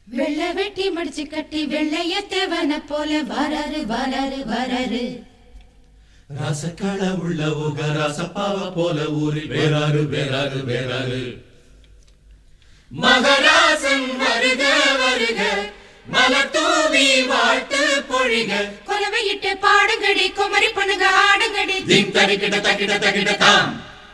வெள்ளை வெட்டி மடிச்சு கட்டி வெள்ளைய தேவன போல வராரு வராரு வராரு ரசக்கள உள்ள உக ரசப்பாவ போல ஊரில் வேறாரு வேறாரு வேறாரு மகராசன் வருக வருக மலர் தூவி வாழ்த்து பொழிக கொலவையிட்டு பாடுங்கடி குமரி பண்ணுங்க ஆடுங்கடி திங் தரிக்கிட தக்கிட தக்கிட தாம்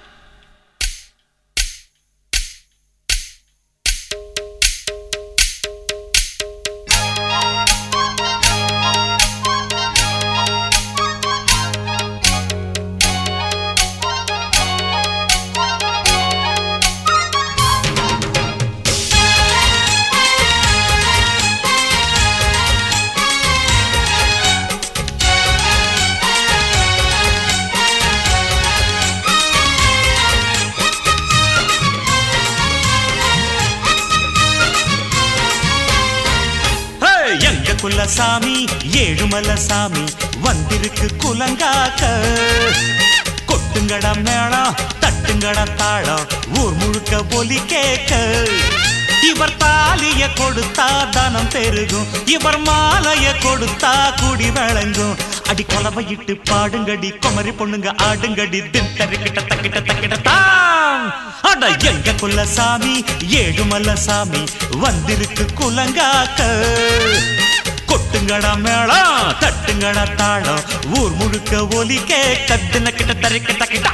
ஹே, எங்க குலசாமி ஏழுமல சாமி வந்திருக்கு குலங்காக்க கொட்டுங்கட மேளம் தட்டுங்கட தாளம் ஊர் முழுக்க ஒலி கேட்க இவர் தாலிய கொடுத்தா தனம் பெருகும் இவர் மாலைய கொடுத்தா குடி விளங்கும் அடி கொலவையிட்டு பாடுங்கடி குமரி பொண்ணுங்க ஆடுங்கடி தின் தருக்கிட்ட தக்கிட்ட தக்கிட்ட தாம் அட எங்க குலசாமி ஏழுமல சாமி வந்திருக்கு குலங்காக்க கொட்டுங்கடா மேளம் தட்டுங்கடா தாளம் ஊர் முழுக்க ஒலி கேட்க தினக்கிட்ட தரிக்கிட்ட கிட்ட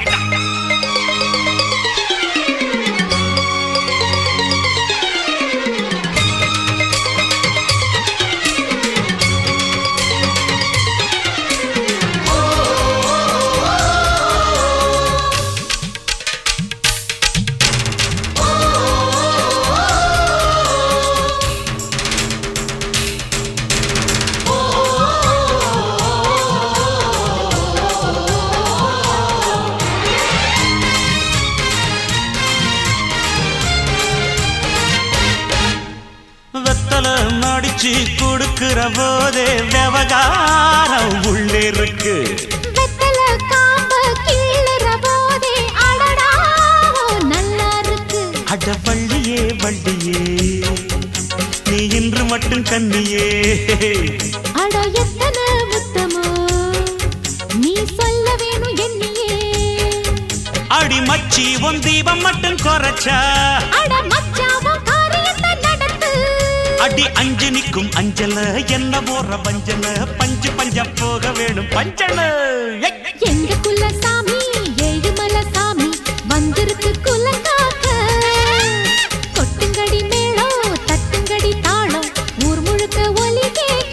வெத்தல மடிச்சு கொடுக்கிற போதே விவகாரம் உள்ளே இருக்கு வெத்தல காம்ப கீழற போதே அடடா நல்லா இருக்கு அட வள்ளியே வள்ளியே நீ இன்று மட்டும் கண்ணியே அட எத்தனை முத்தமோ நீ சொல்ல வேணும் என்னையே அடி மச்சி உன் தீபம் மட்டும் குறைச்சா அட மச்சாவும் காரியத்தை நடத்து அடி அஞ்சு நிக்கும் அஞ்சல என்ன போற பஞ்சல பஞ்சு பஞ்ச போக வேணும் பஞ்சல ஏய்! எங்க குல சாமி ஏழுமல சாமி வந்திருக்கு குலங்காக்க கொட்டுங்கடி மேளம் தட்டுங்கடி தாளம் ஊர் முழுக்க ஒலி கேட்க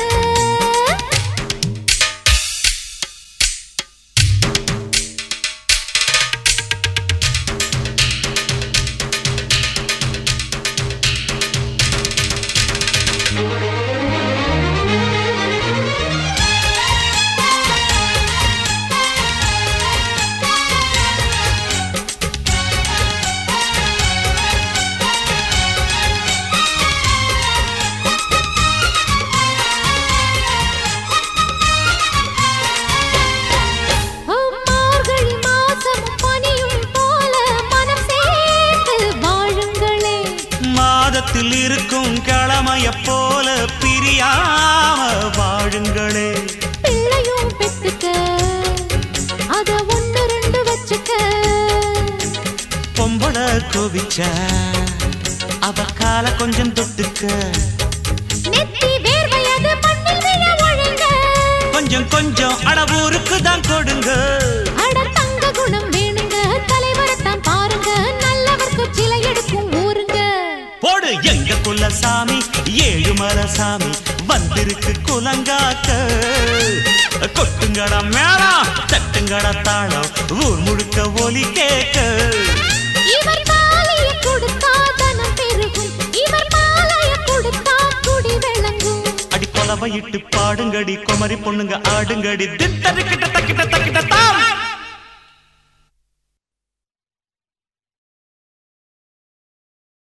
மார்கழி மாசம் பனியும் போல மனம் சேர்த்து வாழுங்களே மாதத்தில் இருக்கும் கிழமைய போல பிரியாம வாழுங்களே பிள்ளையும் பெத்துக்க அத ஒண்ணு ரெண்டு வச்சுக்க பொம்பள கோவிச்சா அவ கால கொஞ்சம் தொட்டுக்க நெத்தி வேர்வையது மண்ணில் விழ ஒழுங்க கொஞ்சம் கொஞ்சம் அளவூருக்கு தான் கொடுங்க அட தங்க குணம் வேணுங்க தலைவரத்தான் பாருங்க நல்லவர்க்கு சிலை எடுக்கும் ஊருங்க போடு எங்க குலசாமி ஏழுமல சாமி வந்திருக்கு குலங்காக்க கொட்டுங்கட மேளம் தட்டுங்கட தாளம் ஊர் முழுக்க ஒலி கேட்க இவர் மாலைய கொடுத்தா தனம் பெருகும் இவர் மாலைய கொடுத்தா குடி விளங்கும் அடி கொலவையிட்டு பாடுங்கடி குமரி பொண்ணுங்க ஆடுங்கடி தித்தரு கிட்ட தக்கிட்ட தக்கிட்ட தாம்